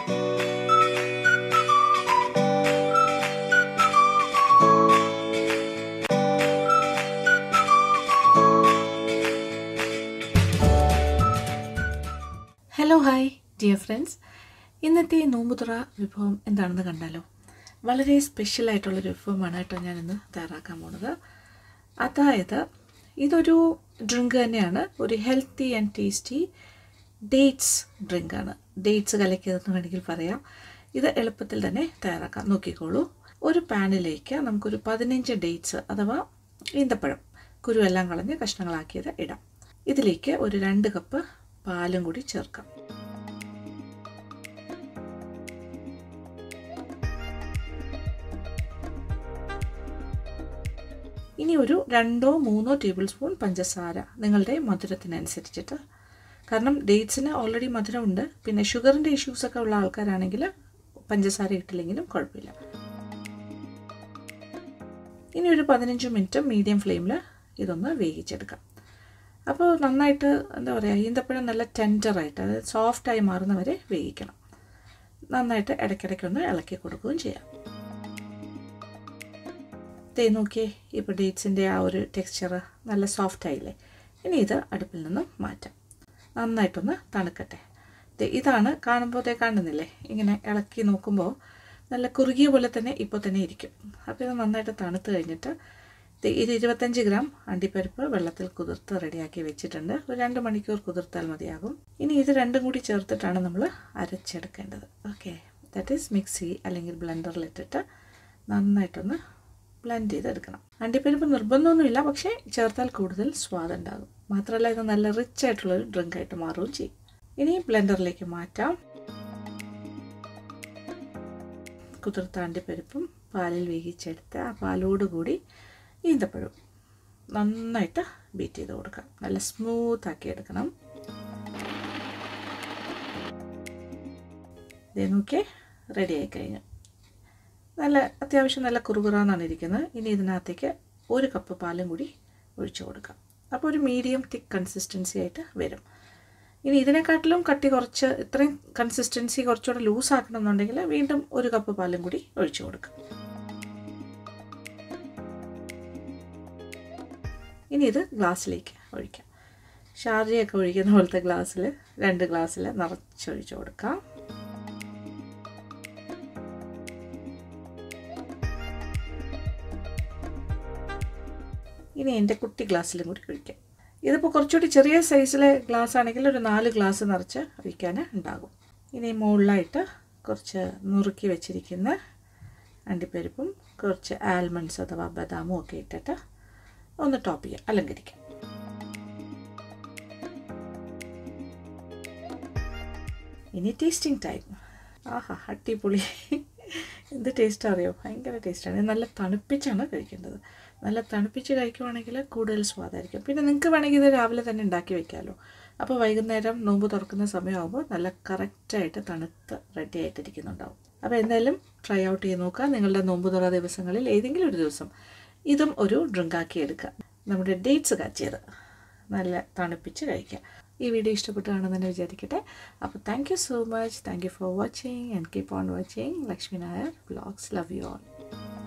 hello hi dear friends ഇന്നത്തെ നോമ്പുതുറ വിഭവം എന്താണെന്ന് കണ്ടാലോ വളരെ സ്പെഷ്യൽ ആയിട്ടുള്ളൊരു വിഭവമാണ് കേട്ടോ ഞാനിന്ന് തയ്യാറാക്കാൻ പോണത് അതായത് ഇതൊരു ഡ്രിങ്ക് തന്നെയാണ് ഒരു ഹെൽത്തി ആൻഡ് ടേസ്റ്റി ഡേറ്റ്സ് ഡ്രിങ്കാണ് ഡേറ്റ്സ് കലക്കിയതെന്ന് വേണമെങ്കിൽ പറയാം ഇത് എളുപ്പത്തിൽ തന്നെ തയ്യാറാക്കാം നോക്കിക്കോളൂ ഒരു പാനിലേക്ക് നമുക്കൊരു പതിനഞ്ച് ഡേറ്റ്സ് അഥവാ ഈന്തപ്പഴം കുരുവെല്ലാം കളഞ്ഞ് കഷ്ണങ്ങളാക്കിയത് ഇടാം ഇതിലേക്ക് ഒരു രണ്ട് കപ്പ് പാലും കൂടി ചേർക്കാം ഇനി ഒരു രണ്ടോ മൂന്നോ ടേബിൾ സ്പൂൺ പഞ്ചസാര നിങ്ങളുടെ മധുരത്തിനനുസരിച്ചിട്ട് കാരണം ഡേറ്റ്സിന് ഓൾറെഡി മധുരമുണ്ട് പിന്നെ ഷുഗറിൻ്റെ ഇഷ്യൂസൊക്കെ ഉള്ള ആൾക്കാരാണെങ്കിൽ പഞ്ചസാര ഇട്ടില്ലെങ്കിലും കുഴപ്പമില്ല ഇനി ഒരു പതിനഞ്ച് മിനിറ്റ് മീഡിയം ഫ്ലെയിമിൽ ഇതൊന്ന് വേവിച്ചെടുക്കാം അപ്പോൾ നന്നായിട്ട് എന്താ പറയുക ഈന്തപ്പഴം നല്ല ടെൻഡറായിട്ട് അതായത് സോഫ്റ്റായി മാറുന്നവരെ വേവിക്കണം നന്നായിട്ട് ഇടയ്ക്കിടയ്ക്കൊന്ന് ഇളക്കി കൊടുക്കുകയും ചെയ്യാം തേ നോക്കിയേ ഇപ്പോൾ ഡേറ്റ്സിൻ്റെ ആ ഒരു ടെക്സ്ചർ നല്ല സോഫ്റ്റ് ആയില്ലേ ഇനി ഇത് അടുപ്പിൽ നിന്നും മാറ്റാം നന്നായിട്ടൊന്ന് തണുക്കട്ടെ ദേ ഇതാണ് കാണുമ്പോൾ ദേ കാണുന്നില്ലേ ഇങ്ങനെ ഇളക്കി നോക്കുമ്പോൾ നല്ല കുറുകിയ പോലെ തന്നെ ഇപ്പോൾ തന്നെ ഇരിക്കും അപ്പോൾ ഇത് നന്നായിട്ട് തണുത്ത് കഴിഞ്ഞിട്ട് ഇത് ഇരുപത്തഞ്ച് ഗ്രാം അണ്ടിപ്പരിപ്പ് വെള്ളത്തിൽ കുതിർത്ത് റെഡിയാക്കി വെച്ചിട്ടുണ്ട് ഒരു രണ്ട് മണിക്കൂർ കുതിർത്താൽ മതിയാകും ഇനി ഇത് രണ്ടും കൂടി ചേർത്തിട്ടാണ് നമ്മൾ അരച്ചെടുക്കേണ്ടത് ഓക്കെ ദാറ്റ് ഈസ് മിക്സി അല്ലെങ്കിൽ ബ്ലെൻഡറിലിട്ടിട്ട് നന്നായിട്ടൊന്ന് ബ്ലെൻഡ് ചെയ്തെടുക്കണം അണ്ടിപ്പരിപ്പ് നിർബന്ധമൊന്നുമില്ല പക്ഷേ ചേർത്താൽ കൂടുതൽ സ്വാദുണ്ടാകും മാത്രമല്ല ഇത് നല്ല റിച്ച് ആയിട്ടുള്ളൊരു ഡ്രിങ്ക് ആയിട്ട് മാറുകയും ചെയ്യും ഇനി ബ്ലെൻഡറിലേക്ക് മാറ്റാം കുതിർത്ത അണ്ടിപ്പരിപ്പും പാലിൽ വേവിച്ചെടുത്ത് ആ പാലോടുകൂടി ഈന്തപ്പഴം നന്നായിട്ട് ബീറ്റ് ചെയ്ത് കൊടുക്കാം നല്ല സ്മൂത്ത് ആക്കി എടുക്കണം ഇതേ നോക്കിയേ റെഡി ആയി കഴിഞ്ഞു നല്ല അത്യാവശ്യം നല്ല കുറുകുറാന്നാണ് ഇരിക്കുന്നത് ഇനി ഇതിനകത്തേക്ക് ഒരു കപ്പ് പാലും കൂടി ഒഴിച്ചു കൊടുക്കാം അപ്പോൾ ഒരു മീഡിയം തിക്ക് കൺസിസ്റ്റൻസി ആയിട്ട് വരും ഇനി ഇതിനെക്കാട്ടിലും കട്ടി കുറച്ച് ഇത്രയും കൺസിസ്റ്റൻസി കുറച്ചുകൂടെ ലൂസ് ആക്കണമെന്നുണ്ടെങ്കിൽ വീണ്ടും ഒരു കപ്പ് പാലും കൂടി ഒഴിച്ചു കൊടുക്കാം ഇനി ഇത് ഗ്ലാസ്സിലേക്ക് ഒഴിക്കാം ഷാർജയൊക്കെ ഒഴിക്കുന്ന പോലത്തെ ഗ്ലാസ്സിൽ രണ്ട് ഗ്ലാസ്സിൽ നിറച്ചൊഴിച്ചു കൊടുക്കാം ഇനി എൻ്റെ കുട്ടി ഗ്ലാസ്സിലും കൂടി ഒഴിക്കാം ഇതിപ്പോൾ കുറച്ചുകൂടി ചെറിയ സൈസിലെ ഗ്ലാസ് ആണെങ്കിൽ ഒരു നാല് ഗ്ലാസ് നിറച്ച് ഒഴിക്കാൻ ഉണ്ടാകും ഇനി മുകളിലായിട്ട് കുറച്ച് നുറുക്കി വെച്ചിരിക്കുന്ന അണ്ടിപ്പരിപ്പും കുറച്ച് ആൽമണ്ട്സ് അഥവാ ബദാമും ഒക്കെ ഇട്ടിട്ട് ഒന്ന് ടോപ്പ് ചെയ്യാം അലങ്കരിക്കാം ഇനി ടേസ്റ്റിംഗ് ടൈം ആഹാ അടിപൊളി എന്ത് ടേസ്റ്റ് അറിയോ ഭയങ്കര ടേസ്റ്റാണ് നല്ല തണുപ്പിച്ചാണ് കഴിക്കേണ്ടത് നല്ല തണുപ്പിച്ച് കഴിക്കുവാണെങ്കിൽ കൂടുതൽ സ്വാദായിരിക്കും പിന്നെ നിങ്ങൾക്ക് വേണമെങ്കിൽ ഇത് രാവിലെ തന്നെ ഉണ്ടാക്കി വെക്കാമല്ലോ അപ്പോൾ വൈകുന്നേരം നോമ്പ് തുറക്കുന്ന സമയമാകുമ്പോൾ നല്ല കറക്റ്റായിട്ട് തണുത്ത് റെഡി ആയിട്ടിരിക്കുന്നുണ്ടാവും അപ്പോൾ എന്തായാലും ട്രൈ ഔട്ട് ചെയ്ത് നോക്കുക നിങ്ങളുടെ നോമ്പ് തുറ ദിവസങ്ങളിൽ ഏതെങ്കിലും ഒരു ദിവസം ഇതും ഒരു ഡ്രിങ്കാക്കി എടുക്കുക നമ്മുടെ ഡേറ്റ്സ് കാച്ചിയത് നല്ല തണുപ്പിച്ച് കഴിക്കുക ഈ വീഡിയോ ഇഷ്ടപ്പെട്ടാണെന്ന് തന്നെ വിചാരിക്കട്ടെ അപ്പോൾ thank you so much thank you for watching and keep on watching Lakshmi Nair vlogs love you all